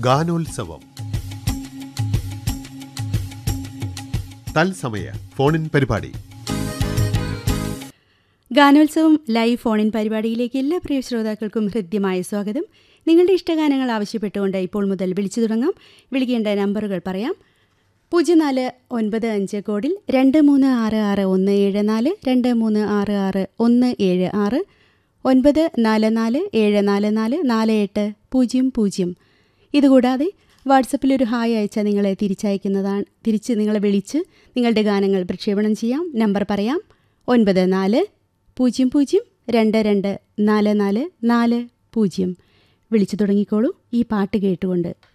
ഗാനോത്സവം തത്സമയ ഫോണിൻ പരിപാടി ഗാനോത്സവം ലൈവ് ഫോണിൻ പരിപാടിയിലേക്ക് എല്ലാ പ്രിയ ശ്രോതാക്കൾക്കും ഹൃദ്യമായ സ്വാഗതം നിങ്ങളുടെ ഇഷ്ടഗാനങ്ങൾ ആവശ്യപ്പെട്ടുകൊണ്ട് ഇപ്പോൾ മുതൽ വിളിച്ചു തുടങ്ങാം വിളിക്കേണ്ട നമ്പറുകൾ പറയാം പൂജ്യം നാല് ഒൻപത് അഞ്ച് കോഡിൽ രണ്ട് മൂന്ന് ആറ് ആറ് ഒന്ന് ഏഴ് നാല് രണ്ട് മൂന്ന് ആറ് ആറ് ഒന്ന് ഏഴ് ആറ് ഒൻപത് നാല് നാല് ഏഴ് നാല് നാല് നാല് എട്ട് പൂജ്യം പൂജ്യം ഇതുകൂടാതെ വാട്സപ്പിൽ ഒരു ഹായ് അയച്ചാൽ നിങ്ങളെ തിരിച്ചയക്കുന്നതാണ് തിരിച്ച് നിങ്ങളെ വിളിച്ച് നിങ്ങളുടെ ഗാനങ്ങൾ പ്രക്ഷേപണം ചെയ്യാം നമ്പർ പറയാം ഒൻപത് നാല് പൂജ്യം പൂജ്യം രണ്ട് രണ്ട് നാല് നാല് നാല് പൂജ്യം വിളിച്ചു തുടങ്ങിക്കോളൂ ഈ പാട്ട് കേട്ടുകൊണ്ട്